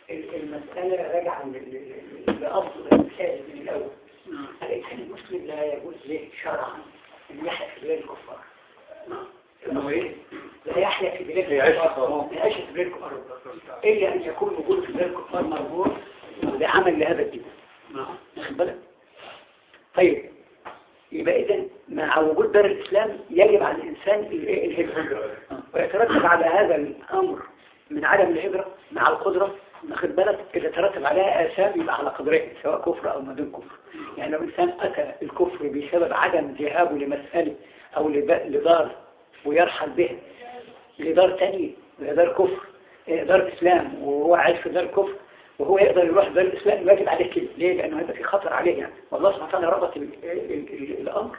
المسألة راجعة لأصل المسائل من الأول الإنسان المسلم لا يجوز له شرعا أن يحلف في بلاد الكفار انه ايه لا يحلف في بلاد يعيش الكفار لا يعيش في بلاد الكفار إلا أن يكون وجوده في بلاد الكفار مربوط بعمل لهذا الدين نعم واخد بالك طيب يبقى إذا مع وجود دار الإسلام يجب على الإنسان ال- الهجرة ويترتب على هذا الأمر من عدم الهجرة مع القدرة واخد بالك إذا ترتب عليها آثام يبقى على قدرين سواء كفر أو ما دون كفر يعني لو إنسان أتى الكفر بسبب عدم ذهابه لمسألة أو لب- لدار ويرحل به لدار تاني لدار كفر إيه، دار إسلام وهو عايش في دار كفر وهو يقدر يروح دار الإسلام واجب عليه كده ليه؟ لأنه هيبقى في خطر عليه يعني والله سبحانه وتعالى ربط ال- ال- ال- الأمر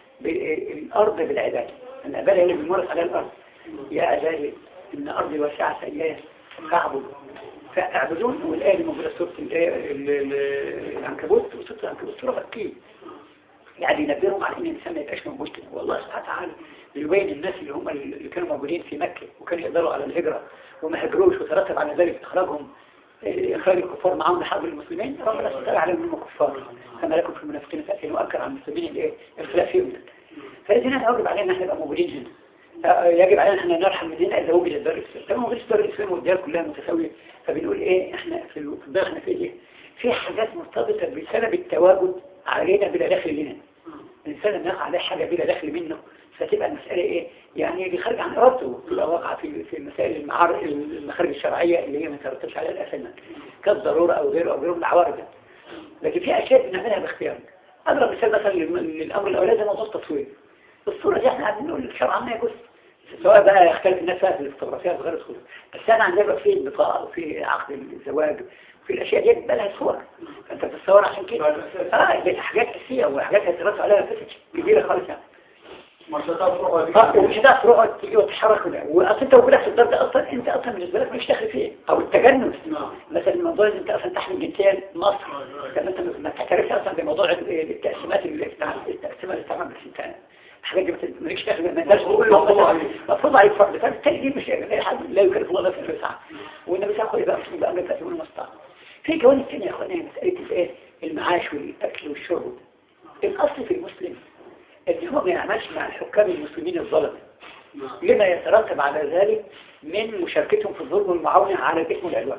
بالأرض بالعبادة العبادة هي اللي بيمارس عليها الأرض يا عبادي إن أرضي واسعة إياي فاعبدوا فاعبدون والآية اللي موجودة في سورة الآية- ال- ال- العنكبوت وسورة العنكبوت سورة مكية يعني ينبههم على ان الانسان ما يبقاش موجود كده والله سبحانه وتعالى بيبين الناس اللي هم اللي كانوا موجودين في مكة وكانوا يقدروا على الهجرة وما هجروش وترتب على ذلك اخراجهم إيه، اخراج الكفار معهم لحرب المسلمين ربنا سبحانه وتعالى عليهم انهم كفار كما لكم في المنافقين تأثير وأكثر على المسلمين الايه الخلاف فيهم فإذا يجب علينا ان احنا نبقى موجودين هنا آه، يجب علينا ان احنا نرحل من هنا اذا وجدت دار الاسلام طبعا وجدت دار الاسلام والديار كلها متساويه فبنقول ايه احنا في ال- في الدار احنا في ايه في حاجات مرتبطه بسبب التواجد علينا بلا دخل لنا الإنسان لما يقع عليه حاجة بلا دخل منه فتبقى المسألة إيه؟ يعني دي خارج عن إرادته تبقى واقعة في في مسائل المعار المخارج الشرعية اللي هي ما ترتبش عليها الأثم كالضرورة أو غيره أو غيره من العوارض لكن في أشياء بنعملها باختيارنا أضرب مثال مثلا للم- للأمر الأولاد ده موضوع التصوير الصورة دي احنا قاعدين نقول الشرع ما يجوز سواء بقى يختلف الناس فيها في الفوتوغرافيات وغير الصور بس أنا عندي بقى في البطاقة وفي عقد الزواج في الأشياء دي بقى لها صور فأنت بتصور عشان كده اه دي حاجات أساسية وحاجات هيترسوا عليها فتش كبيرة خالص يعني مش هتفرق اه ومش هتعرف تقعد تيجي وتتحرك ولا واصل انت وجودك في الدرجه اصلا انت اصلا بالنسبه لك مش داخل فيه او التجنس نعم. مثلا الموضوع اللي انت اصلا تحمل جنسيه مصر لما انت ما تعترفش اصلا بموضوع التقسيمات اللي بتاع التقسيمه اللي بتتعمل بس انت الحاجات دي ما ت- مالكش داخل ما تقدرش تقول له مفروض عليك. مفروض عليك فرض فبالتالي دي مش لا حد لا يكلف الله نفسا الا وسعها والنبي صلى الله عليه وسلم يبقى امرك تقول المستطاع في جوانب ثانيه يا اخواني مساله الايه المعاش والاكل والشرب الاصل في المسلم ان هو ما يعملش مع الحكام المسلمين الظلمه لما يترتب على ذلك من مشاركتهم في الظلم والمعاونة على الإثم والعدوان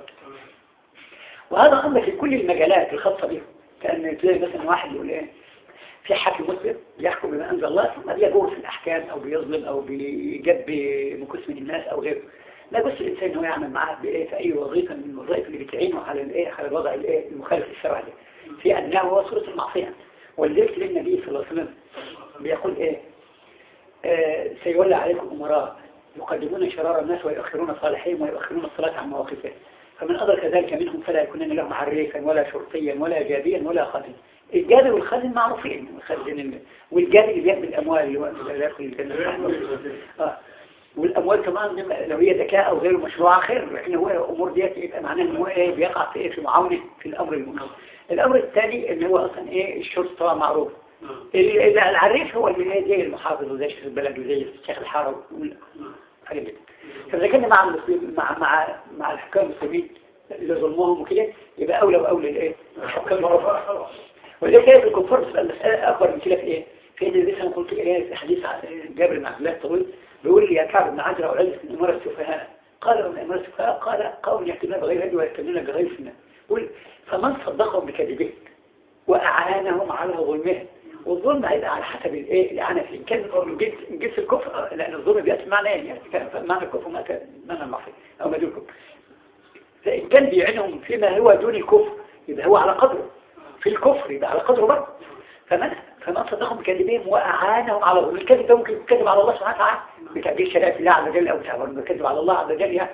وهذا أمر في كل المجالات الخاصة بهم كأن تلاقي مثلا واحد يقول إيه في حاكم مسلم يحكم بما أنزل الله ثم بيجور في الأحكام أو بيظلم أو بيجب مكس من الناس أو غيره لا بس الإنسان إنه يعمل معاه بإيه في أي وظيفة من الوظائف اللي بتعينه على الإيه على الوضع الإيه المخالف للشرع ده في أنه هو صورة المعصية ولذلك للنبي صلى الله عليه وسلم بيقول إيه آه، سيولى عليكم أمراء يقدمون شرار الناس ويؤخرون صالحين ويؤخرون الصلاة عن مواقفه فمن أدرك ذلك منهم فلا يكونن لهم عريفا ولا شرطيا ولا جابيا ولا خادم الجابي والخادم معروفين الخادم ال- والجابي اللي بيقبل الأموال اللي هو لا يدخل الجنة آه. والأموال كمان لما- لو هي ذكاء أو غير مشروعة خير لكن هو الأمور ديت يبقى معناه إن هو إيه بيقع في إيه في معاونة في الأمر المنكر الأمر الثاني إن هو أصلا إيه الشرطة طبعا معروف ال- ال- العريف هو اللي هي زي المحافظ وزي شيخ البلد وزي الشيخ الحارة حاجة كده فإذا كان مع المسلم مع مع مع الحكام المسلمين اللي ظلمهم وكده يبقى أولى وأولى الإيه الحكام الكفار ولذلك هي في الكفار بتبقى المسألة أكبر من كده في إيه في إن النبي صلى قلت إيه في حديث عن جابر بن عبد الله الطويل بيقول لي يا كعب بن عجرة وعزة من أمارة السفهاء قال من أمارة السفهاء قال قوم يكتبون بغير هدي ويكتبون بغير سنة يقول فمن صدقهم بكذبهم وأعانهم على ظلمهم والظلم هيبقى على حسب الايه الاعانه فيه كان جنس جنس الكفر آه، لان الظلم بياتي معنى يعني كان معنى الكفر ما كان معنى المعصيه او ما دون الكفر فان كان بيعينهم فيما هو دون الكفر يبقى هو على قدره في الكفر يبقى على قدره برضه فمن فمن صدقهم بكذبهم واعانهم على ظلم الكذب ده ممكن يكذب على الله سبحانه وتعالى بتعبير شريعه الله عز وجل او تعبير يكذب على الله عز وجل يعني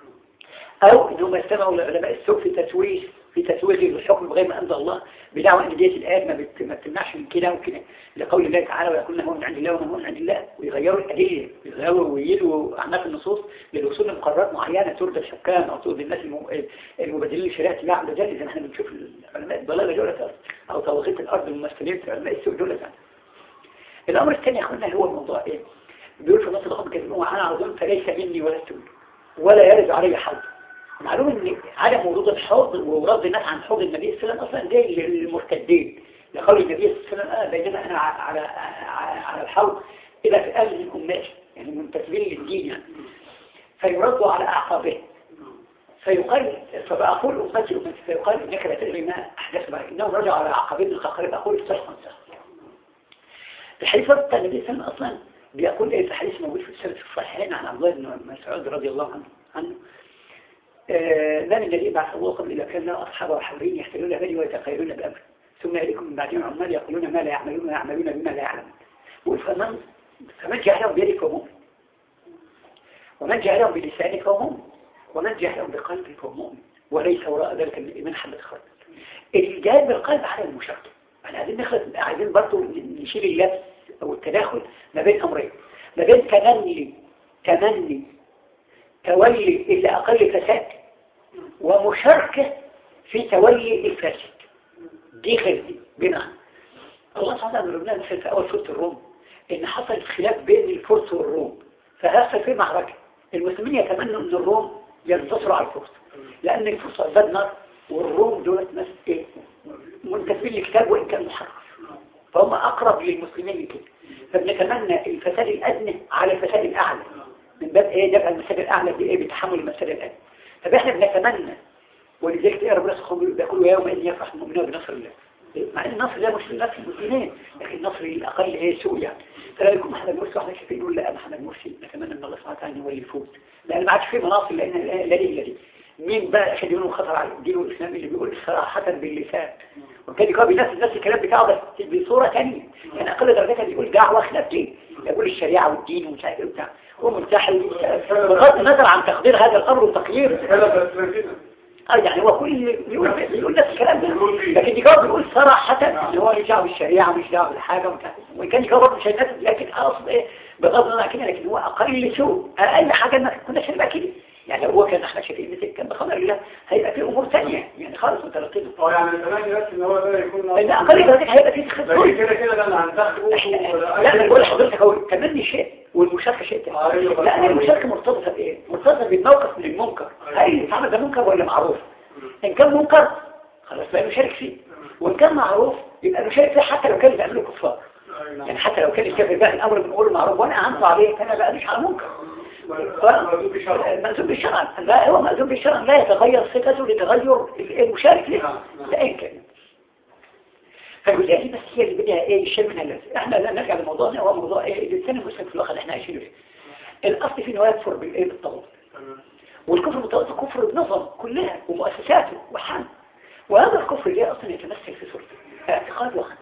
أو إنهم يستمعوا لعلماء السوء في تسويش في تسويغ الحكم بغير ما أنزل الله بدعوى أن ديت الآيات ما بت- ما بتمنعش من كده وكده لقول الله تعالى ويقولون هو من عند الله وما هو من عند الله ويغيروا الأدلة ويغيروا ويلوا أعناف النصوص للوصول لمقررات معينة ترضي الحكام أو ترضي الناس الم- المبادلين لشريعة الله عز وجل زي ما احنا بنشوف العلماء الضلالة دولة أو طواغيت الأرض الممثلين في علماء السوء دولة الأمر الثاني يا أخوانا هو الموضوع إيه؟ بيقول في النص الأخر كده وأنا عظيم فليس مني ولا منه ولا يرد علي حظ معلوم ان عدم ورود الحوض ورد الناس عن حوض النبي صلى الله عليه وسلم اصلا جاي للمرتدين لقول النبي صلى الله عليه وسلم آه بينما انا على على الحوض الى فئام من امتي يعني منتسبين للدين يعني فيردوا على اعقابه فيقال فبقول امتي امتي فيقال انك لا تدري ما احدث بعد انهم رجعوا على اعقابهم الخخرين اقول صحا صحا الحديث بتاع النبي صلى الله عليه وسلم اصلا بيقول ايه في حديث موجود في السنة الصحيحين عن عبد الله بن مسعود رضي الله عنه عنه ما من الذي بعث الله قبل إذا كان له أصحابه وحورين يحتلون بني ويتخيرون بأمر ثم يليكم من بعدهم عمال يقولون ما لا يعملون ويعملون بما لا يعلمون فمن فمن جهلهم بيده فهو مؤمن ومن جهلهم بلسانه فهو مؤمن ومن جهلهم بقلبه فهو مؤمن وليس وراء ذلك من الإيمان حبة خرج الجهاد بالقلب على المشاركة احنا عايزين نخلص عايزين برضه نشيل اللبس أو التداخل ما بين أمرين ما بين تمني تمني تولي اللي أقل فساد ومشاركة في تولي الفاسد دي غير دي بمعنى الله سبحانه وتعالى لنا مثل في أول سورة الروم إن حصل خلاف بين الفرس والروم فهذا في معركة المسلمين يتمنوا أن الروم ينتصروا على الفرس لأن الفرس عباد نار والروم دولت ناس إيه منتسبين للكتاب وإن كان محرف فهم أقرب للمسلمين من كده فبنتمنى الفساد الأدنى على الفساد الأعلى من باب إيه دفع المفسد الأعلى بإيه بتحمل المفسد الأدنى طب إحنا بنتمنى ولذلك إيه ربنا سبحانه بيقولوا يوم إن يفرح المؤمنون بنصر الله مع ان النصر ده مش لنفس المسلمين لكن النصر الأقل ايه سوء يعني فلا يكون محمد مرسي واحد كيف يقول لا محمد مرسي نتمنى ان الله سبحانه وتعالى هو اللي يفوز لان ما عادش في مناصب لان لا دي لا دي مين بقى عشان يقولوا خطر على الدين والاسلام اللي بيقول صراحه باللسان وبالتالي كان بينفذ نفس الكلام بتاعه بس بصوره ثانيه يعني اقل درجاتها بيقول دعوه خلاف دين يقول الشريعه والدين ومش عارف ايه وبتاع هو منتحل بغض النظر عن تقدير هذا الامر وتقييره اه يعني هو كل بيقول بيقول نفس الكلام ده لكن يجاوب بيقول صراحة ان هو مش دعوه بالشريعة مش دعوه بالحاجة وان كان يجاوب مش هيناسب لكن اقصد ايه بغض النظر كده لكن هو اقل سوء اقل حاجة ما كناش هنبقى كده يعني لو هو كان احنا شايفين مثل كان بخبر الله هيبقى في امور ثانيه يعني خالص مترتبه اه يعني الثمانية بس ان هو ده يكون ان اقل درجات هيبقى في تخصص كده كده ده اللي هنتاخده لا انا بقول لحضرتك هو تمني شيء والمشاركه شيء ثاني أيوة. لا انا المشاركه مرتبطه بايه مرتبطه بالموقف من المنكر هل اللي اتعمل ده منكر ولا معروف ان كان منكر خلاص بقى نشارك فيه وان كان معروف يبقى نشارك فيه حتى لو كان بيعمله كفار يعني حتى لو كان الكافر بقى الامر بنقول معروف وانا اعنته عليه فانا بقى مش على منكر مأذون بالشرع لا هو مأذون بالشرع لا يتغير صفته لتغير المشارك له لا إن كان فالجزئية دي بس هي اللي بدها ايه الشيء منها اللازم احنا لا نرجع لموضوعنا هو موضوع ايه الانسان المسلم في الوقت اللي احنا عايشينه فيه الاصل فيه انه يكفر بالايه بالطاغوت والكفر بالطاغوت كفر بنظم كلها ومؤسساته وحال وهذا الكفر جاء اصلا يتمثل في صورته اعتقاد وخمس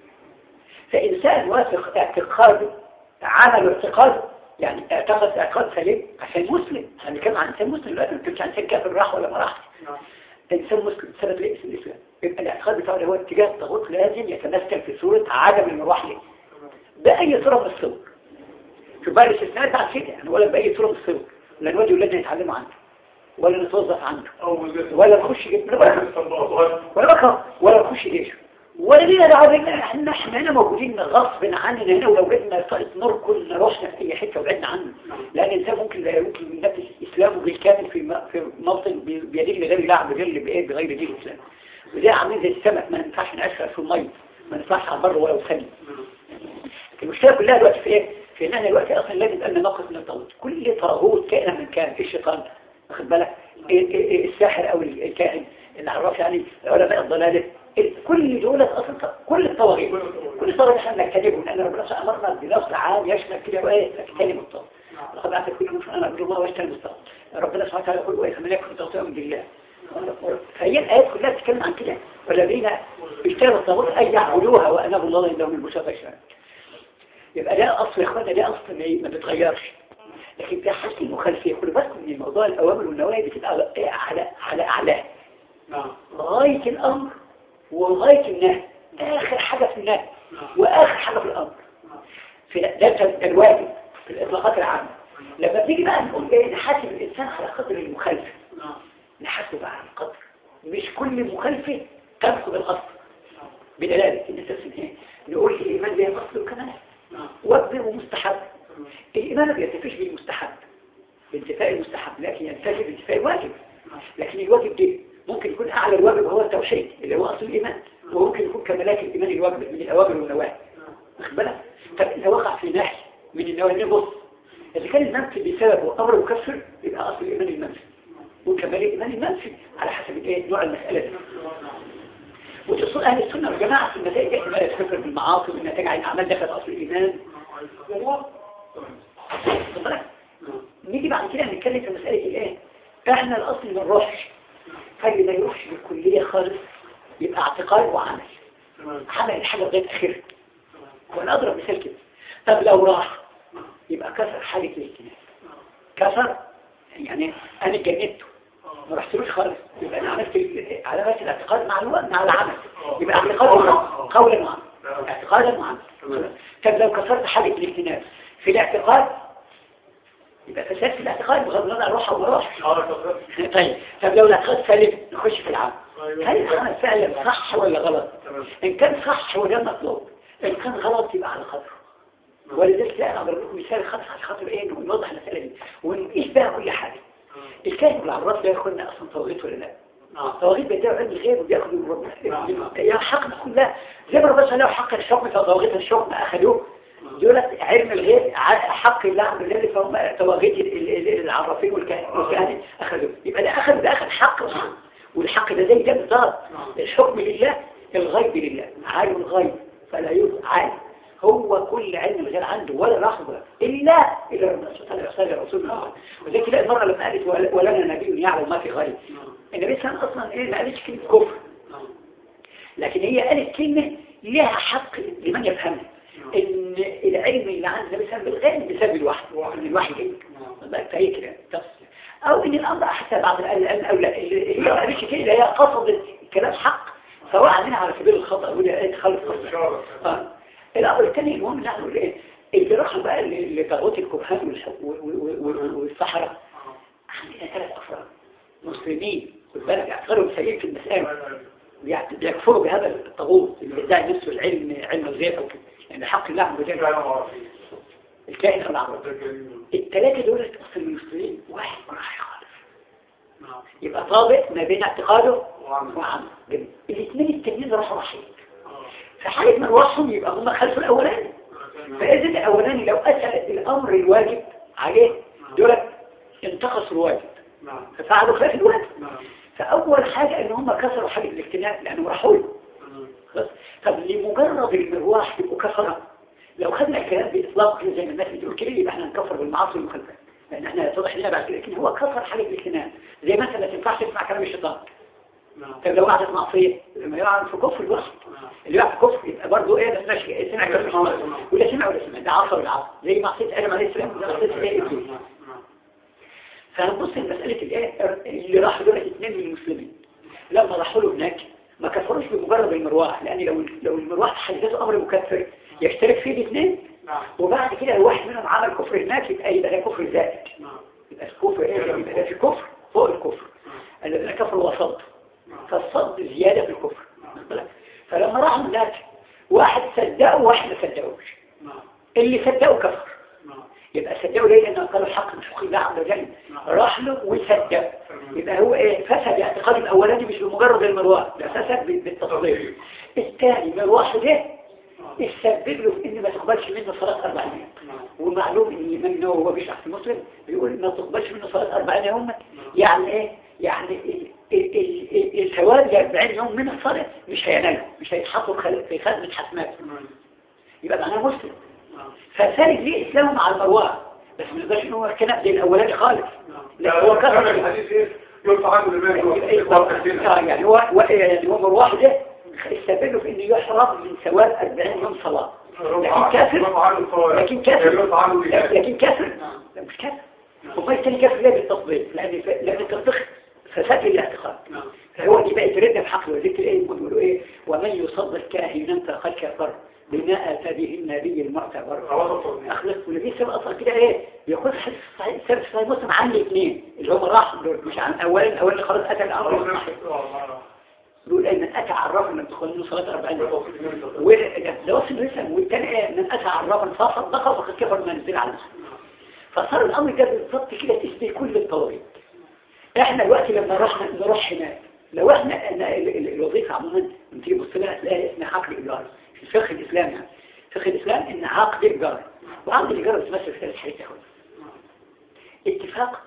فانسان واثق اعتقاده عمل اعتقاده يعني اعتقد اعتقاد سليم عشان مسلم احنا بنتكلم عن انسان مسلم دلوقتي ما بنتكلمش عن انسان كافر راح ولا ما راحش انسان مسلم سبب ليه اسم الاسلام يبقى الاعتقاد بتاعه اللي هو اتجاه الطاغوت لازم يتمثل في صوره عدم المروح له باي صوره من الصور شوف بقى الاستثناءات بتاعت كده يعني ولا باي صوره من الصور لا نودي ولادنا يتعلموا عنه ولا نتوظف عنه ولا نخش جيش ولا بكره ولا نخش جيش ولا لينا دعوه بينا احنا احنا هنا موجودين غصب عننا هنا ولو جبنا طاقه نركض نروحنا في اي حته وبعدنا عنه لان الانسان ممكن لا يمكن ينفذ اسلامه بالكامل في م- في موطن بي- بيدين لغير الله عز وجل بايه بغير دين الاسلام وزي عاملين زي السمك ما ينفعش نعيش في الميه ما ينفعش على البر ولو ثانيه المشكله كلها دلوقتي في ايه؟ في ان احنا دلوقتي اصلا لازم يبقى لنا موقف من الطاغوت كل طاغوت كائن من كان الشيطان واخد بالك إيه- إيه- إيه الساحر او الكاهن العراف يعني علماء الضلاله كل دول اصلا كل الطواغيت كل الطواغيت احنا نجتنبهم لان ربنا سبحانه امرنا بنص عام يشمل كده وايه نجتنب الطاغوت لقد بعث كل مسلم انا اعبد الله واجتنب الطاغوت ربنا سبحانه وتعالى يقول وايه فمن يكفر تغطيه من بالله فهي الايات كلها بتتكلم عن كده والذين اجتنبوا الطاغوت ان يعبدوها وانابوا الله عندهم البشرى فيشاء يبقى ده اصل يا اخوانا ده اصل ما ما بيتغيرش لكن في حالة المخالفية خلوا بالكم من موضوع الأوامر والنواهي بتبقى على على على أعلاه غاية الأمر وغاية النهي آخر حاجة في النهي وآخر حاجة في الأمر في ده ده الواجب في الإطلاقات العامة لما بنيجي بقى نقول إيه نحاسب الإنسان على قدر المخالفة نحاسبه على القدر مش كل مخالفة تنقض الأصل بدلالة إن أساس إيه نقول الإيمان ده أصل وكمال واجب ومستحب الإيمان ما بينتفيش بالمستحب بانتفاء المستحب لكن ينتفي بانتفاء الواجب لكن الواجب ده ممكن يكون اعلى الواجب هو التوحيد اللي هو اصل الايمان وممكن يكون كمالات الايمان الواجب من الاوامر والنواهي واخد بالك طب اذا وقع في نهي من النواهي بص اذا كان المنفي بسببه امر مكفر يبقى اصل الايمان المنفي وكمال الايمان المنفي على حسب الايه نوع المساله دي وتصل اهل السنه والجماعه في النتائج احتمال الكفر بالمعاصي والنتائج عن اعمال دخل اصل الايمان واخد بالك؟ نيجي بعد كده نتكلم في مساله الايه احنا الاصل ما نروحش فاللي ما يروحش بالكليه خالص يبقى اعتقاد وعمل عمل الحاجه لغايه اخرها وانا اضرب مثال كده طب لو راح يبقى كسر حاله الاجتناب كسر يعني انا جنبته ما رحتلوش خالص يبقى انا عملت ال- علامات الاعتقاد مع الوقت مع العمل يبقى اعتقاد وعمل قولا وعمل اعتقادا وعمل طب لو كسرت حاله الاجتناب في الاعتقاد يبقى فساد في الاعتقاد بغض النظر اروح او ما اروحش طيب طب لو الاعتقاد سليم نخش في العمل هل العمل فعلا صح ولا غلط ان كان صح هو ده المطلوب ان كان غلط يبقى على خاطره ولذلك لا اقدر لكم مثال خاص على خاطر ايه انه نوضح المساله دي ونقيس بقى كل حاجه الكاتب العراف ده ياخدنا اصلا طواغيت ولا لا طواغيت بيدعوا علم الغيب وبياخدوا من ربنا يا حقنا كلها زي ما ربنا له حق الشوق طواغيت الشوق ما اخذوه دولت علم الغيب ع- حق الله عز وجل فهم طواغيت ال- ال- ال- العرافين والكهنة والكهنة اخذوه يبقى ده اخذ ده اخذ حق والحق ده زي ده بالظبط الحكم لله الغيب لله عالم الغيب فلا يوجد عالم هو كل علم الغير عنده ولا لحظة إلا إلا ربنا سبحانه وتعالى يرسل رسول الله وزي كده المرة لما قالت ول- ولنا نبي يعلم ما في غيب النبي صلى الله عليه وسلم أصلا إيه ما قالتش كلمة كفر لكن هي قالت كلمة لها حق لمن يفهمها إن العلم اللي عند النبي صلى الله عليه وسلم بالغيب بسبب الوحي إن الوحي جاي بقى فهي كده تفصيل أو إن الأمر حتى بعض العلم أو لا اللي هي ما قالتش كده هي قصدت الكلام حق سواء منها على سبيل الخطأ ولا إيه تخلف خطأ آه. الأمر الثاني المهم نحن الايه اللي راحوا بقى لطاغوت الكهان والح- و- و- و- والسحرة عندنا ثلاث أفراد مسلمين خد بالك اعتبروا سيئين في المسألة بيعت- بيكفروا بهذا الطاغوت اللي بيدعي نفسه العلم علم الغيب أو كده يعني حق الله عز وجل الكائن أو العمل الثلاثة دول أصل المسلمين واحد راح خالص يبقى طابق ما بين اعتقاده وعمله جميل الاثنين التانيين راحوا رحيم في حالة من وصفهم يبقى هم خلفوا الأولاني فإذا الأولاني لو أتى الأمر الواجب عليه دول انتقصوا الواجب ففعلوا خلاف الواجب فأول حاجة إن هم كسروا حاجة الاجتناب لأنه راحوا له خلاص؟ طب لمجرد المروح يبقوا كفرة لو خدنا الكلام بإطلاق كده زي ما الناس بتقول كده يبقى احنا نكفر بالمعاصي والمخالفات لأن احنا يتضح لنا بعد كده لكن هو كسر حاجة الاجتناب زي مثلا ما تنفعش تسمع كلام الشيطان طب لو قعدت معصية لما يقع في كفر الوحي اللي يقع في كفر يبقى برضه ايه ما سمعش سمع كلام الشيطان ولا سمع ولا سمع ده عصر العصر زي معصية آدم عليه السلام وزي معصية ايه إبليس فهنبص لمسألة الايه اللي راحوا دول اثنين من المسلمين لما راحوا له هناك ما كفروش بمجرد المروح لان لو لو المروح في حد ذاته امر مكفر يشترك فيه الاثنين وبعد كده لو واحد منهم عمل كفر هناك يبقى يبقى ده كفر زائد يبقى الكفر ايه يبقى ده في كفر فوق الكفر الذين كفروا وصدوا فالصد زيادة في الكفر واخد بالك؟ فلما راحوا هناك واحد صدقه وواحد ما صدقوش اللي صدقوا كفر يبقى صدقوا ليه لأنه قالوا الحق مش الله عز وجل راح له وصدق يبقى هو ايه فسد اعتقاد الاولاني مش بمجرد المروح ده فسد بال- بالتصديق الثاني مروح ده يسبب له في ان ما تقبلش منه صلاة 40 يوم ومعلوم ان الامام النووي وهو بيشرح في مسلم بيقول ما تقبلش منه صلاة 40 يوم يعني ايه يعني ال- ال- ال- ال- الثواب ل 40 يوم من الصلاة مش هيناله مش هيتحطوا خل- في خزنة حسنات يبقى معناه مسلم فثالث ليه اسلامه مع المروءه بس ما نقدرش ان هو كان زي الاولاني خالص لا هو كفر الحديث ايه يرفع عنه الإيمان آه، يعني هو هو- يعني هو مروح ده استفادوا في انه يحرم من ثواب 40 يوم صلاه لكن كافر لكن كافر يرفع عنه الإيمان لكن كافر لا مش كافر وما الثاني كافر لا بالتصديق لان لان التصديق فساد الاعتقاد فهو دي بقت ردة في حقله ذكر ايه يقولوا ايه ومن يصدق كاهنا فقد كفر بما اتى به النبي المعتبر اخلص والنبي صلى الله عليه وسلم كده ايه بياخد حديث صحيح سبب صحيح مسلم عن الاثنين اللي هم راحوا دول مش عن اولين الاولين خلاص اتى الامر الصحيح بيقول ايه من اتى عرفا لم تدخل له صلاه 40 وده وصل الرسم والثاني ايه من اتى عرفا فصدقه فقد كفر ما نزل على نفسه فصار الامر ده بالضبط كده تشبه كل الطواغيت احنا دلوقتي لما رحنا نروح هناك لو احنا أنا ال- ال- الوظيفة عموما لما تيجي تبص لها تلاقي اسمها عقد إيجار في الفقه الإسلامي يعني فقه الإسلام إن عقد إيجار وعقد الإيجار بتمثل في ثلاث حاجات يا اخوان اتفاق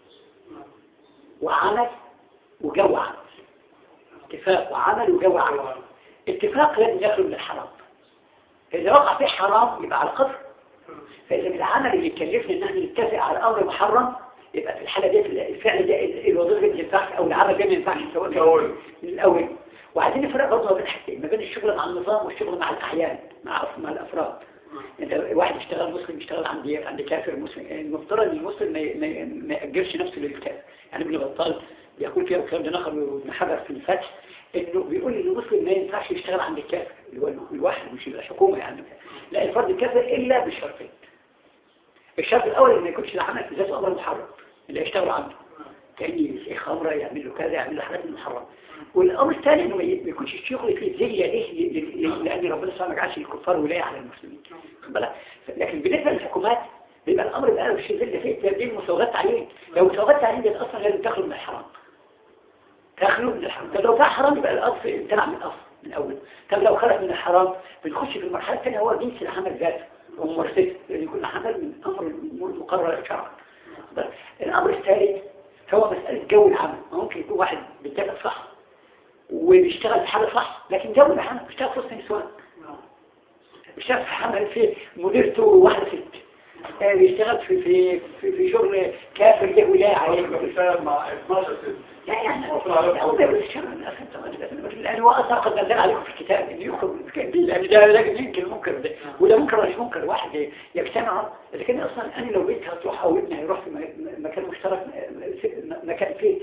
وعمل وجو عمل اتفاق وعمل وجو عمل اتفاق لازم يخرج من الحرام فإذا وقع فيه حرام يبقى على قدر فإذا العمل اللي يكلفنا إن احنا نتفق على أمر محرم يبقى في الحالة دي الفعل ده الوظيفة دي ما ينفعش أو العمل ده ما ينفعش سواء كان الأول. من الأول وعايزين نفرق برضه ما بين حاجتين ما بين الشغل مع النظام والشغل مع الأحيان مع مع الأفراد انت واحد يشتغل مسلم يشتغل عند عند كافر مسلم المفترض ان المسلم ما ي- ما ي- ما يأجرش نفسه للكافر يعني ابن بطال بيقول فيها الكلام ده نقل وابن حجر في الفتح انه بيقول ان المسلم ما ينفعش يشتغل عند الكافر اللي هو الواحد مش الحكومه يعني لا الفرد الكافر الا بشرطين الشرط الاول ان ما يكونش العمل في ذاته امر محرم اللي يشتغل عنده كأني شيخ خمرة يعمل له كذا يعمل له حاجات محرمة والأمر الثاني إنه ما ي- ما يكونش الشغل فيه زية ليه ل- ل- لأن ربنا سبحانه ما جعلش الكفار ولاية على المسلمين خد بالك؟ لكن بالنسبة للحكومات بيبقى الأمر بقى مش زية فيه تبديل مساوغات تعليم لو مساوغات تعليم دي أصلا لازم تخلو من الحرام تخلو من الحرام طب لو فيها حرام يبقى الأصل امتنع من الأصل من الأول طب لو خرج من الحرام بنخش في المرحلة الثانية هو جنس العمل ذاته وممارسته لأن يكون عمل من أمر الأمور المقررة شرعا خد بالك؟ الأمر الثالث هو مسألة جو العمل ممكن يكون واحد بيتفق صح وبيشتغل في حاجة صح لكن جو العمل بيشتغل في وسط نسوان بيشتغل في عمل في مديرته واحدة ست آه، بيشتغل في في في, في شغل كافر له ولاية عليه بيشتغل مع 12 سنة لا يعني هو ده الشغل من أصلا طبعاً. لأن هو أصلا قد نزل عليكم في الكتاب إن يخرج لأن ده ده يمكن منكر ده وده منكر ولا مش منكر واحد يجتمع لكن أصلا أنا لو بنت هتروح أو ابني هيروح في م- مكان مشترك م- مكان فيه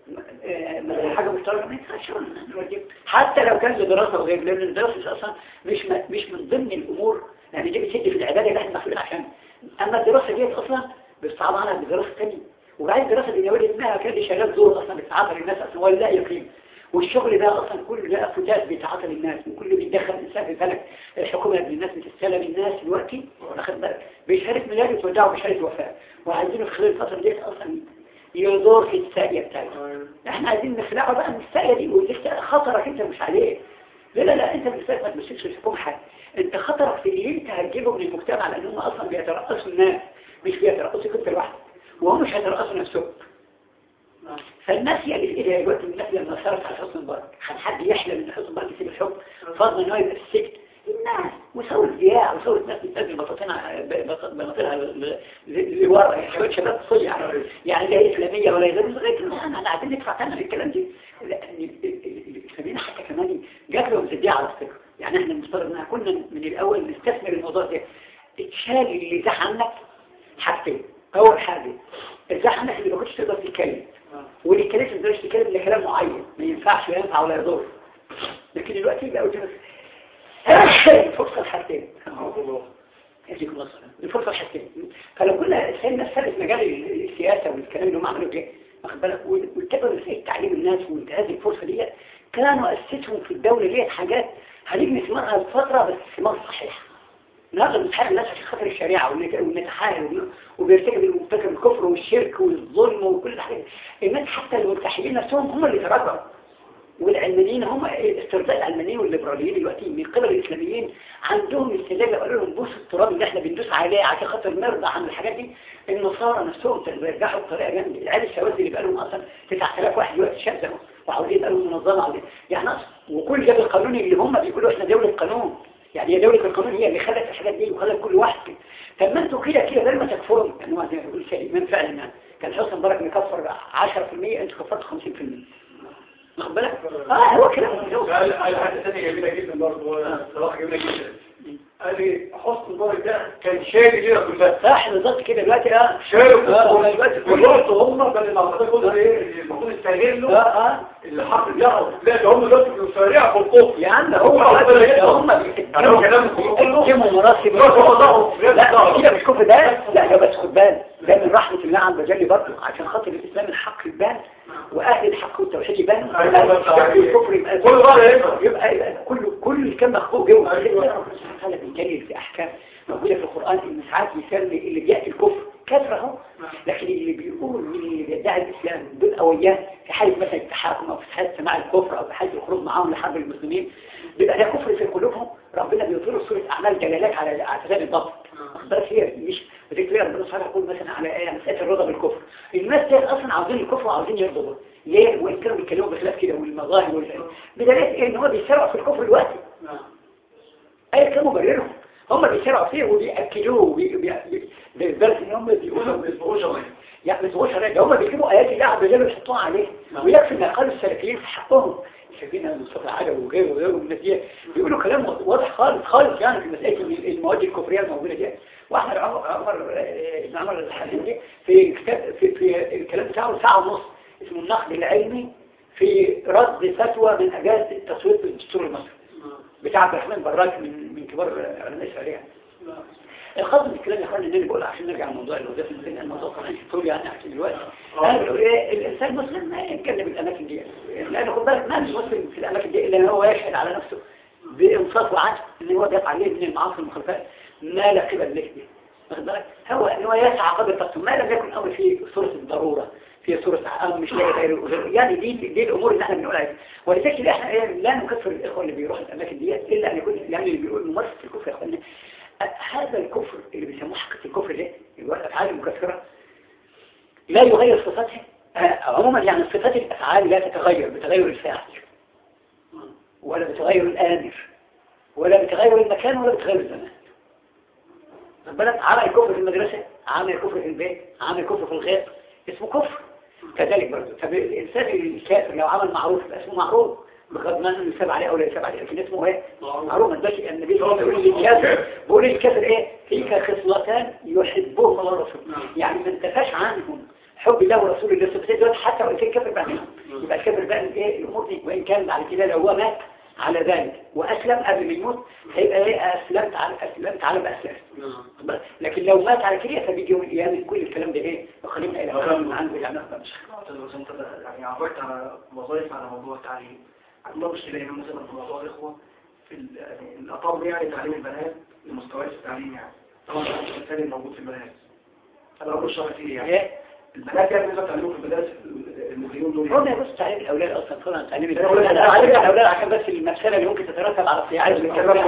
م- حاجة مشتركة ما ينفعش نوديه. حتى لو كان لدراسة وغير لأن الدراسة أصلا مش م- مش من ضمن الأمور يعني دي بتسد في العبادة اللي احنا مسؤولين عشان أما الدراسة ديت أصلا بتصعب عنها بدراسة تانية وبعدين الدراسة دي ولد انها كان شغال دور اصلا بتعاطى الناس اصلا ولا لا يقيم والشغل ده اصلا كله ده فتات بيتعاطى للناس وكله بيدخل الانسان في فلك الحكومه ابن الناس بتستلم الناس دلوقتي واخد بالك بشهاده ميلاد وتودعه بشهاده وفاه وعايزينه في خلال الفتره ديت اصلا يدور في الساقيه بتاعته احنا عايزين نخلعه بقى من الساقيه دي ودي خطرك انت مش عليه لا لا لا انت بالذات ما تمسكش الحكومه حاجه انت خطرك في اللي انت هتجيبه من المجتمع لان هم اصلا بيترأسوا الناس مش بيترأسوا انت لوحدك وهم مش هيترأسوا نفسهم فالناس هي اللي في ايديها دلوقتي الناس لما صارت على حسن مبارك كان حد يحلم ان حسن مبارك يسيب الحكم فضلا ان هو يبقى في السجن الناس وثورة ضياع وثورة ناس بتنزل بطاطينها بطاطينها لورا يعني شوية شباب صيع يعني لا إسلامية ولا يزال لغاية الآن احنا عايزين ندفع ثمن الكلام دي لأن الإسلاميين حتى كمان جات لهم زدية على الثقة يعني احنا المفترض ان كنا من الأول نستثمر الموضوع ده اتشال اللي زحمك حاجتين أول حاجة الزحمة اللي ما كنتش تقدر تتكلم واللي كانت ما تقدرش تتكلم إلا كلام معين ما ينفعش ولا ينفع ولا يضر لكن دلوقتي بقى قلت الفرصة الحاجتين يجيكم الله السلام الفرصة الحاجتين فلو كنا سيدنا الثالث مجال السياسة والكلام اللي هم عملوا ده واخد بالك واتبعوا في تعليم الناس وانتهاز الفرصة دي كانوا أسسهم في الدولة ديت حاجات هنجني ثمارها بفترة بس ثمار صحيحة نقدر نتحارب الناس عشان خاطر الشريعة ونتحارب وبيرتكب المرتكب الكفر والشرك والظلم وكل الحاجات الناس حتى الملتحيين نفسهم هم اللي تراجعوا والعلمانيين هم استرضاء العلمانيين والليبراليين دلوقتي من قبل الاسلاميين عندهم استدلال قالوا لهم بص التراب اللي احنا بندوس عليه عشان خاطر نرضى عن الحاجات دي النصارى نفسهم بيرجعوا بطريقه جامده العيال الشواذ اللي بقى لهم اصلا 9000 واحد دلوقتي شاذ وعاوزين يبقى لهم منظمه عاوزين يعني أصلا وكل ده بالقانون اللي هم بيقولوا احنا دوله قانون يعني هي دولة القانون هي اللي خلت الحاجات دي وخلت كل واحد كده طب ما انتوا كده كده بدل ما تكفروا يعني هو زي ما بيقول سليمان فعلا كان حسن مبارك مكفر 10% انتوا كفرتوا 50% واخد بالك؟ اه هو كده قال قال حاجة ثانية جميلة جدا برضه صراحة جميلة جدا قال لي حسن مبارك ده كان شايل لينا كلها صح بالظبط كده دلوقتي اه شايل اه دلوقتي وبرضه هم بدل ما حضرتك قلت ايه المفروض اه يستغلوا اه اللي حق بيعرف لا ده هم دلوقتي بيسارعوا في الكفر يا عم هو هم يعني هو كلام بيقدموا مناصب لا لا كده مش كفر ده لا ده بس خد بالك ده من رحمة الله عز وجل برضه عشان خاطر الإسلام الحق يبان وأهل الحق والتوحيد يبان الكفر يبقى كل مرة يبقى. يبقى يبقى كل كل كان مخلوق جوه أيوة. ربنا سبحانه وتعالى بيجلل في أحكام موجودة في القرآن إن ساعات يسمي اللي بيأتي الكفر كافر اهو لكن اللي بيقول من اللي بيدعي الاسلام دول اوياه في حاله مثلا التحاكم او في حاله سماع الكفر او في حاله الخروج معاهم لحرب المسلمين بيبقى ده كفر في قلوبهم ربنا بيطير صوره اعمال دلالات على اعتزال الضبط بس هي مش بتكتب ربنا سبحانه يقول مثلا على ايه مساله الرضا بالكفر الناس دي اصلا عاوزين الكفر وعاوزين يرضوا ليه وان كانوا بيتكلموا بخلاف كده والمظاهر وال بدلالة ايه ان هو بيسرع في الكفر دلوقتي اي كانوا مبررهم هم بيسرعوا فيه وبيأكلوه لدرجة ان هم بيقولوا بيسبقوش الله يعني ما تقولش ده هم بيجيبوا ايات الله عز وجل يحطوها عليه ويكفي ان قالوا السلفيين في حقهم شايفين مصطفى عجب وغيره وغيره والناس دي بيقولوا كلام واضح خالص خالص يعني في مساله المواد الكفريه الموجوده دي واحمد عمر عمر آه، ابن عمر الحسيني في كتاب في, في الكلام بتاعه ساعه ونص اسمه النقد العلمي في رد فتوى من اجازه التصويت في الدستور المصري بتاع عبد الرحمن براك من من كبار علماء الشريعه يعني. الخاص بالكلام يا اخوانا اللي بقول عشان نرجع لموضوع الوظيفه لان الموضوع طبعا طول يعني احكي دلوقتي انا بقول ايه الانسان المسلم ما يتكلم الاماكن دي لان خد بالك ما مسلم في الاماكن دي الا هو يشهد على نفسه بانصاف وعدل ان هو بيقع عليه من المعاصي والمخالفات ما لا قبل له به واخد بالك هو ان هو يسعى قدر طاقته ما لم يكن امر في صوره الضروره في صورة أو مش لاقي غير يعني دي دي الأمور اللي احنا بنقول عليها ولذلك احنا إيه، لا نكفر الإخوة اللي بيروحوا الأماكن ديت إلا أن يكون يعني اللي بيقول ممارسة الكفر يا أخوانا هذا الكفر اللي بيسموه حقيقة الكفر ده الأفعال المكفرة لا يغير صفاتها عموما يعني صفات الأفعال لا تتغير بتغير الفاعل ولا بتغير الآمر ولا بتغير المكان ولا بتغير الزمان بالك عمل كفر في المدرسة عمل كفر في البيت عمل كفر في الغيط اسمه كفر كذلك برضه طب الإنسان الكافر لو عمل معروف يبقى اسمه معروف بغض ما انه يساب عليه او لا يساب عليه لكن اسمه ايه معروف ما تبقاش النبي صلى الله عليه وسلم الكافر بيقول الكافر ايه فيك خصلتان يحبهم الله ورسوله يعني ما انتفاش عنهم حب الله ورسوله اللي سبتين حتى وان كان كافر بعدهم يبقى الكافر بقى ايه الامور دي وان كان بعد كده لو هو مات على ذلك وأسلم قبل ما يموت هيبقى ايه أسلمت على أسلمت على ما أسلمت نعم. لكن لو مات على كده فبيجي يوم القيامة كل الكلام ده ايه وخلينا إلى كلام عنه يعني مش يعني عبرت على وظائف على موضوع التعليم عندنا مشكلة هنا مثلا في موضوع الإخوة في يعني الأطار يعني تعليم البنات المستويات التعليم يعني طبعا الثاني موجود في البنات أنا أقول شرح فيه يعني إيه؟ البنات يعني مثلا تعليمهم في المدارس المديرين دول هو بس تعليم الاولاد اصلا طبعا تعليم الاولاد انا تعليم الاولاد عشان بس المساله اللي ممكن تترتب على الصياعات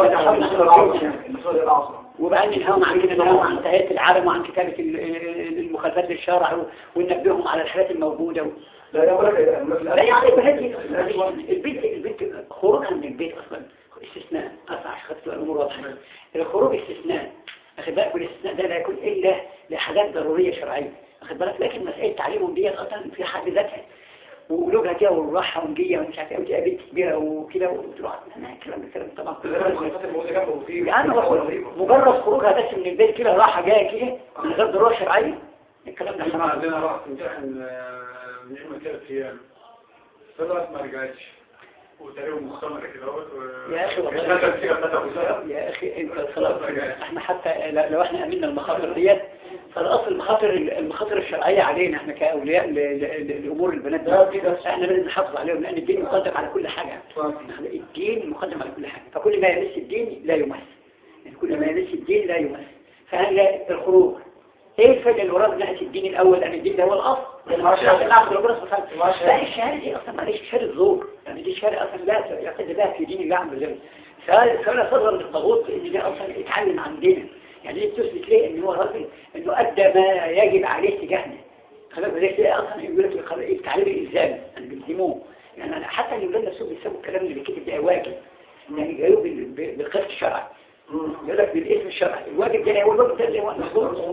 وبعدين ننهاهم عن كده ننهاهم عن تهيئه العالم وعن كتابه المخالفات للشرع وننبههم على الحالات الموجوده لا يا لا يعني البيت البيت خروجها من البيت اصلا استثناء اصلا عشان خدت الامور واضحه الخروج استثناء اخد بالك والاستثناء ده لا يكون الا لحاجات ضروريه شرعيه واخد بالك لكن مسألة تعليمهم ديت أصلا في حد ذاتها وقلوبها كده والراحة ونجية ومش عارف ايه وتبقى بنت كبيرة وكده وتروح انا الكلام ده كلام طبعا يعني مجرد خروجها بس من البيت كده راحة جاية كده من غير ضرورة شرعية الكلام ده احنا عندنا راح تمتحن نعمة ثلاث ايام طلعت ما رجعتش وتقريبا مختمرة كده يا اخي والله يا اخي انت خلاص احنا حتى لو احنا امنا المخاطر ديت فالاصل المخاطر المخاطر الشرعيه علينا احنا كاولياء لامور البنات ده احنا لازم نحافظ عليهم لان الدين مقدم على كل حاجه الدين مقدم على كل حاجه فكل ما يمس الدين لا يمس يعني كل ما يمس الدين لا يمس فهل الخروج ايه الفرق اللي وراه من ناحيه الدين الاول ان الدين ده هو الاصل نعبد ربنا سبحانه لا الشهاده دي اصلا معلش شهاده زور يعني دي شهاده اصلا لا يعتد بها في دين الله عز وجل فلا صدر للطاغوت ان ده اصلا يتعلم عن دينه يعني ليه تثبت ليه ان هو راجل انه ادى ما يجب عليه تجاهنا خلاص ليش ليه اصلا يقول لك التعليم الالزامي يعني بيلزموه يعني أنا حتى الولاد نفسهم بيسموا الكلام اللي بيتكتب ده واجب يعني جايوه بالقسط الشرعي يقول لك بالاسم الشرعي الواجب ده هو الواجب ده اللي هو مظبوط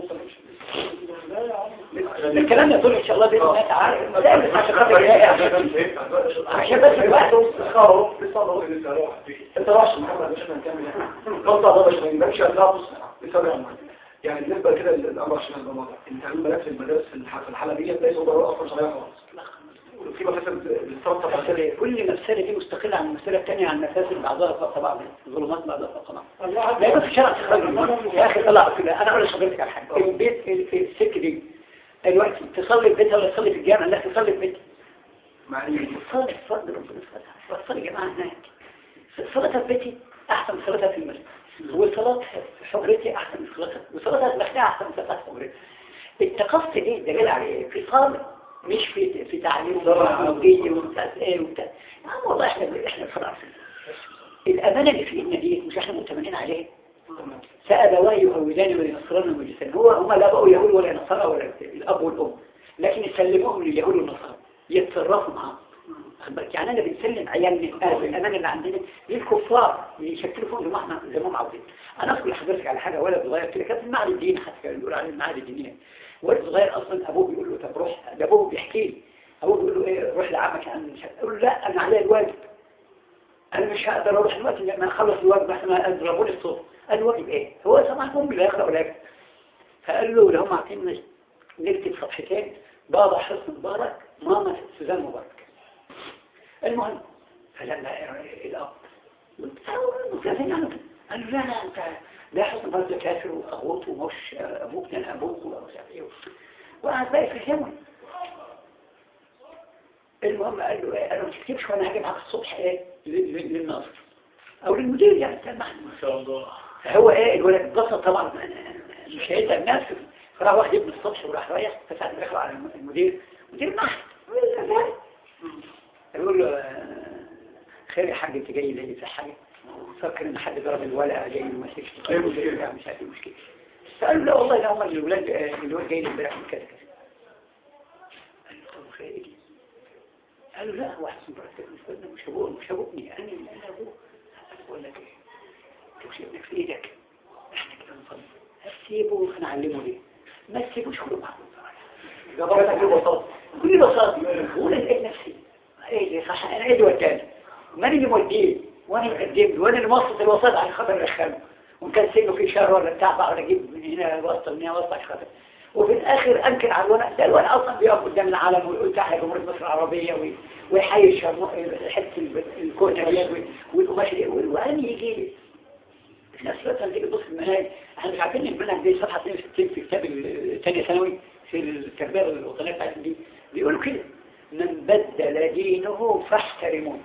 الكلام يطول ان شاء الله باذن الله تعالى عشان خاطر عشان بس الوقت انت راش محمد مش هنكمل غلطه ده مش هنمشي على بسبب يعني بالنسبه كده للامر عشان يبقى واضح ان تعليم بنات في المدارس في الحاله دي ليس ضروره اصلا شرعيه خالص في مفاسد بالصوت كل مفسده دي مستقله عن المفسده الثانيه عن مفاسد بعضها فوق بعض ظلمات بعضها فوق بعض لا يكون في شرع تخرج يا اخي طلع كده انا اقول لحضرتك على حاجه البيت في السك دي دلوقتي تصلي في بيتها ولا تصلي في الجامع لا تصلي في بيتها معني تصلي في فرض ربنا سبحانه تصلي جماعه هناك صلاتها في بيتي احسن من صلاتها في المسجد وصلاتها في حجرتي احسن من صلاتها وصلاتها في بيتها احسن من صلاتها في حجرتي التقصي دي دليل على في صالح مش في في تعليم وجيه وبتاع ايه وبتاع يا عم والله احنا احنا خلاص الامانه اللي في ايدنا دي مش احنا مؤتمنين عليها فابواه يهودان وينصران ويجسان هو هم لا بقوا يهود ولا نصارى ولا الاب والام لكن يسلموهم لليهود والنصارى يتصرفوا معاهم أخبرك يعني أنا بنسلم عيالنا آه الأمان اللي عندنا للكفار يشكلوا فوق زي ما احنا زي ما هم عاوزين أنا أذكر لحضرتك على حاجة ولد صغير كده كان في المعهد الديني حتى كانوا بيقولوا عليه المعهد الدينية ولد صغير أصلا أبوه بيقول له طب روح ده أبوه بيحكي لي أبوه بيقول له إيه روح لعمك أنا مش هقول له لا أنا عليا الواجب أنا مش هقدر أروح دلوقتي لما أخلص الواجب احنا أضربوني الصوت قال الواجب إيه هو سمع أمي لا يقرأ ولا يكتب فقال له لو هم عاطيني نكتب صفحتين بابا حسن مبارك ماما سوزان مبارك المهم فلما الأب متكافين عنه قال له لا لا انت لا حسن برضه كافر واغوط ومش ابوك كان ابوك ومش عارف ايه وقعد بقى يفهمه المهم قال له ايه قال له ما تكتبش وانا هاجي معاك الصبح ايه للناصر او للمدير يعني كان معنا ما شاء الله فهو ايه الولد اتبسط طبعا مش هيتعب نفسه فراح واحد ابن الصبح وراح رايح فساعد دخل على المدير مدير المعهد يقول له خير يا حاج انت جاي ليه في حاجه فكر ان حد ضرب الولع جاي له مسك ايه المشكلة؟ مش عارف ايه المشكله فقال له لا والله ده هم الولاد الولاد جاي لي امبارح من كذا كذا قال له طب خير ايه قال له لا هو احسن بركه مش مش ابوه مش ابوه انا انا ابوه بقول لك ايه انت مش ابنك في ايدك احنا كده نصلي هتسيبه هنعلمه ليه ما تسيبوش كله معاه جبرتك ببساطة كل بساطة قول لقيت نفسي ايه صح انا ايدي والتاني من اللي موديه وانا مقدم وانا اللي موسط الوسط على خاطر الخام وان كان سنه في شهر ولا بتاع بقى اجيب من هنا وسط من هنا وسط عشان خاطر وفي الاخر انكر على الورق ده الورق اصلا بيقف قدام العالم ويقول تحيا جمهوريه مصر العربيه وي- ويحيي الشرم حته الكوره ديت والقماش دي وانا يجي لي في نفس الوقت لما تيجي تبص في المناهج احنا مش عارفين ان المنهج دي صفحه 62 في كتاب الثانيه ثانوي في التربيه الوطنيه بتاعتنا دي بيقولوا كده من بدل دينه فاحترموه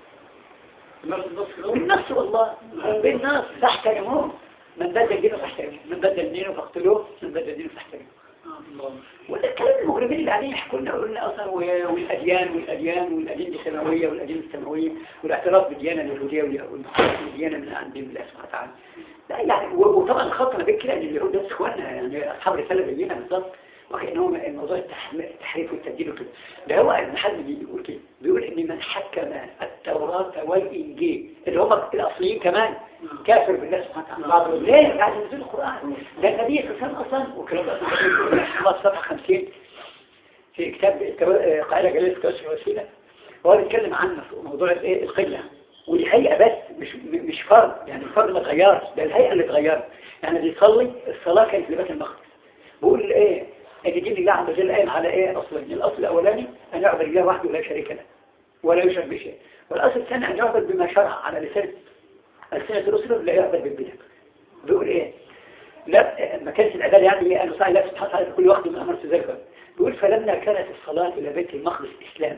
نفس النص كده بالنص والله بالنص فاحترموه من بدل دينه فاحترموه من بدل دينه فاقتلوه من بدل دينه فاحترموه الله وده الكلام المغربين اللي عليه يحكوا لنا قلنا اصلا و- والاديان والاديان والاديان السماويه والاديان السماويه والاعتراف بالديانه اليهوديه والديانه من عند الله سبحانه وتعالى لا يعني و- وطبعا خطنا بك كده ان اليهود ده اخواننا يعني اصحاب رساله زينا بالظبط وكانهم الموضوع التح- التحريف والتبديل وكده ده هو ابن حزم بيقول كده بيقول ان من حكم التوراه والانجيل اللي هم الاصليين كمان كافر بالله سبحانه وتعالى ليه بعد نزول القران ده النبي صلى الله عليه وسلم اصلا وكلام الله صفحه 50 في كتاب التو- قاعده جليل في توسع الوسيله هو بيتكلم عن موضوع الايه القبله ودي هيئه بس مش مش فرض يعني الفرض ما اتغيرش ده الهيئه اللي اتغيرت يعني بيصلي الصلاه كانت لبيت المقدس بيقول ايه ان دين الله عز وجل قايم على ايه اصلين الاصل الاولاني ان يعبد الله وحده ولا شريك له ولا يشرك بشيء والاصل الثاني ان يعبد بما شرع على لسان ألسنة الرسل لا يعبد بالبدع بيقول ايه لا ما كانت العبادة يعني أن صاحي الله سبحانه وتعالى في كل وقت من أمر ذلك بيقول فلما كانت الصلاة إلى بيت المقدس إسلام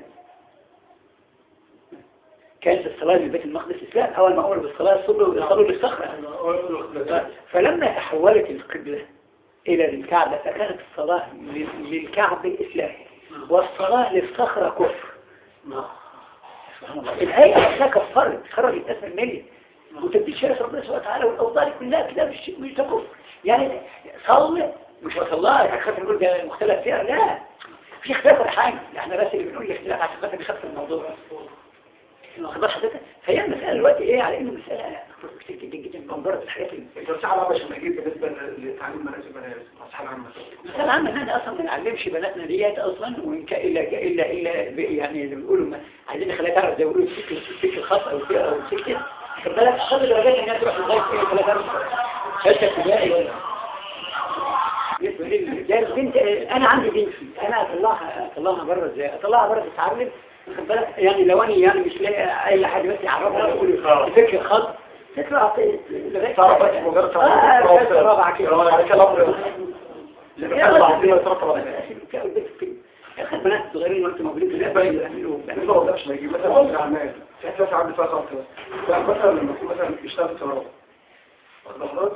كانت الصلاة إلى بيت المقدس إسلام أول ما أمر بالصلاة صلوا صلوا للصخرة فلما تحولت القبلة إلى الكعبة فكانت الصلاة لل- للكعبة إسلام والصلاة للصخرة كفر سبحان الله الهيئة نفسها كفرت خرجت اسم المليون وتبديل شرف ربنا سبحانه وتعالى والأوضاع كلها كده مش مش ده كفر يعني صلي مش وصلها يعني خاطر نقول ده مختلف فيها لا في خلاف ولا حاجة احنا بس اللي بنقول الاختلاف عشان خاطر بيخفف الموضوع واخد بال حضرتك فهي المسألة دلوقتي ايه على انه مسألة كتير جدا جدا منظرة الحاجات اللي التوسعة العامة عشان نجيب بالنسبة لتعليم مناهج المدارس التوسعة العامة مثلا عم ان احنا اصلا ما نعلمش بناتنا ديت اصلا وان كان الا الا الا ب- يعني اللي بيقولوا ما- عايزين نخليها تعرف زي ما بيقولوا السكه السكه الخاص او السكه او السكه خد بالك خد درجات انها تروح لغايه ايه ثلاث اربع ثالثه ابتدائي ولا بالنسبه لي ده البنت انا عندي بنتي انا اطلعها اطلعها بره ازاي اطلعها بره تتعلم خد بالك يعني لو انا يعني مش لاقي اي حد بس يعرفها يقول الفكر الخاص تطلع ت- لغايه تعرف بس مجرد تعرف اه ثالثه رابعه كده على كلام اللي بيحصل عندنا يترتب على اخر بنات صغيرين وانت موجودين في بالنسبة البيت لي يعملوا يعني ما بقدرش نجيب مثلا في الأعمال في حتة ساعات بتاعت أكتر فمثلا لما يكون مثلا يشتغل في الكهرباء واخد بالك؟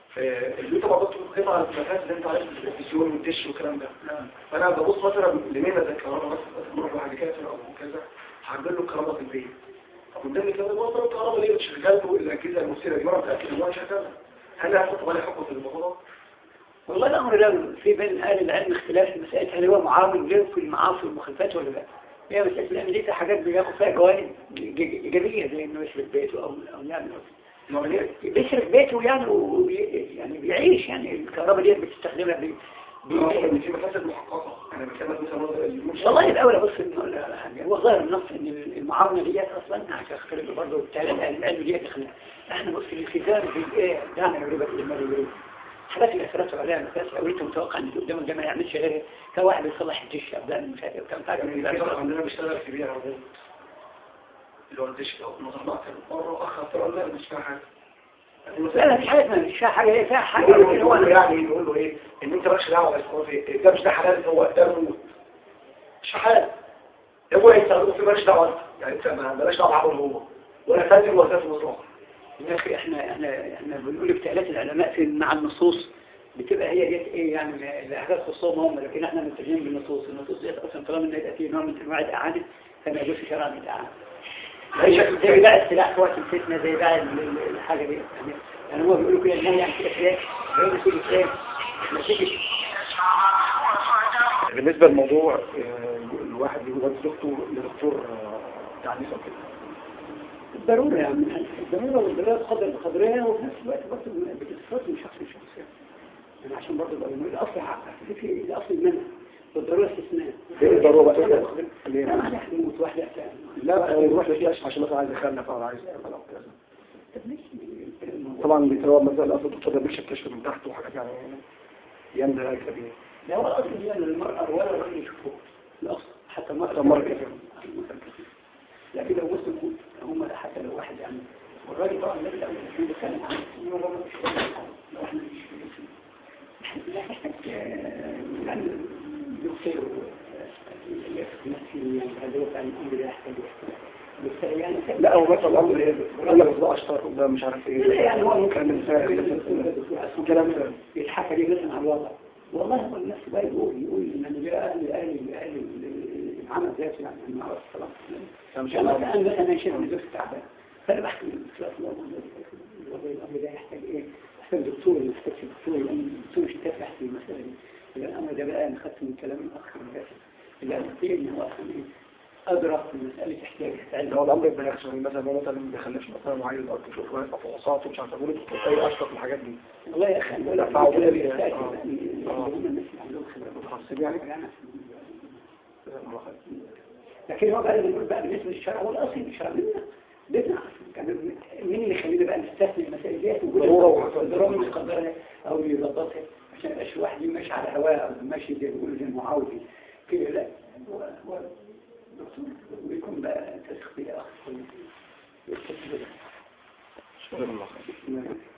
اللي انت برضه قطع على المكان اللي انت عارف التلفزيون والدش والكلام ده فانا ببص مثلا لمينا زي الكهرباء مثلا نروح بعد كده او كذا هعمل له الكهرباء في البيت قدامي كده برضه الكهرباء اللي بتشغله الاجهزه المثيره دي وانا متاكد ان هو شغال هل هحط عليه حكم في الموضوع والله الأمر ده في بين أهل العلم اختلاف في مسألة هل هو معاون له في المعاصي والمخالفات ولا لا هي مسألة لأن دي حاجات بياخد فيها جوانب إيجابية زي إنه يشرب بيته أو أو يعمل بيشرب بيته يعني وبي يعني بيعيش يعني الكهرباء دي بتستخدمها بي ان في مفاسد محققه انا بتكلم مثلا والله الأول بص إنه لا لا حاجة هو ظاهر النص إن المعاونة ديت أصلا عشان اختلف برضه بالتالي العلم ديت احنا احنا بص الالتزام بالإيه دعم الربا المال الربا حالات الأسرات وعليها مساس لو انت متوقع ان اللي قدامك ده ما يعملش غير كواحد يصلح الدش أو ده مش عارف كم حاجة من يعني ذلك عندنا بيشتغل في بيع عربية اللي هو الدش لو نظرنا مرة أخر ترى لا مش فيها حاجة لا لا مش حاجة مش فيها حاجة هي فيها حاجة يقول لكن هو له يعني يقول له ايه ان انت مالكش دعوه بالاسرائيل ده مش ده حلال هو ده موت مش حلال هو يستخدمه في مالكش دعوه انت يعني انت ما- مالكش دعوه معاه هو ولا فاتن ولا فاتن مصلحه يا أخي احنا احنا احنا بنقول اجتهادات العلماء في مع النصوص بتبقى هي ديت ايه يعني الحاجات خصوصهم هم لكن احنا ملتزمين بالنصوص النصوص ديت اصلا طالما ان يبقى فيه نوع من انواع الاعانه فما يجوز شرعا الاعانه زي زي باع السلاح في وقت الفتنه زي باع ال- ال- الحاجه دي يعني يعني هو بيقولوا كده النهي عن كده كده بيقولوا كده كده نتيجه بالنسبة للموضوع آه، الواحد يودي دكتور لدكتور آه، تعنيف او كده الضرورة يعني الضرورة والضرورة تقدر بقدرها وفي نفس الوقت برضه بتستفاد من شخص لشخص يعني يعني عشان برضه يبقى الأصل حق في الأصل المنع والضرورة استثناء ايه الضرورة بقى؟ تقدر بقدرها. ليه؟ لا واحدة يموت واحدة يعني لا لا يروح لفيش عشان مثلا عايز يخلف او عايز يعمل او كذا طب ماشي طبعا بيتروى مثلا الاصل الدكتور ده بيكشف كشف من تحت وحاجات يعني يندى كبير لا هو الأصل هي أن المرأة ولا الرجل يشوفوه الأصل حتى المرأة حتى المرأة كده. لكن لو مسلم هم حتى لو واحد يعني والراجل طبعا الذي الأول يكون بيتكلم عنه إنه هو مش لو احنا مش يعني دكتور نفسي يعني هذا هو كان الأمر لا يحتاج بالتالي يعني لا هو مثلا الامر ايه يقول لك ده اشطر وده مش عارف ايه لا يعني هو ممكن كان من ساعه كلام يتحكى لي مثلا عن الوضع والله هو النفس بقى يقول يقول ان جاء اهل اهل اهل العمل ذات يعني ان هو الصلاه مش كما كان مثلا انا شايف ان زوجتي تعبان فانا بحكي للصلاه والله الامر ده يحتاج ايه؟ يحتاج دكتور ما يحتاجش دكتور لان الدكتور مش تافه في المساله دي إذا الامر ده بقى انا خدت من كلام الاخ المدافع اللي قال لي ان هو اصلا ايه؟ ادرك في مساله احتياج هو الامر ما يخشى مثلا هو مثلا ما بيخلفش مثلا وعايز الارض تشوف ويبقى فحوصات ومش عارف اقول اي اشطر الحاجات دي والله يا اخي انا بقول لك دفعوا الكلام كده يحتاج آه. اللي هم الناس اللي عندهم خبره متخصصين يعني لكن هو بقى بنقول بقى بالنسبه للشرع هو الاصل الشرع منا بدنا كان مين اللي يخلينا بقى نستثني المسائل ديت ضرورة وحسن. الضروره اللي يقدرها او اللي يظبطها عشان يبقاش واحد ماشي على هواه او ماشي زي ما بيقولوا زي المعاوضي كده لا هو هو دكتور ويكون بقى تسخ بيه اخ شكرا الله خير كويس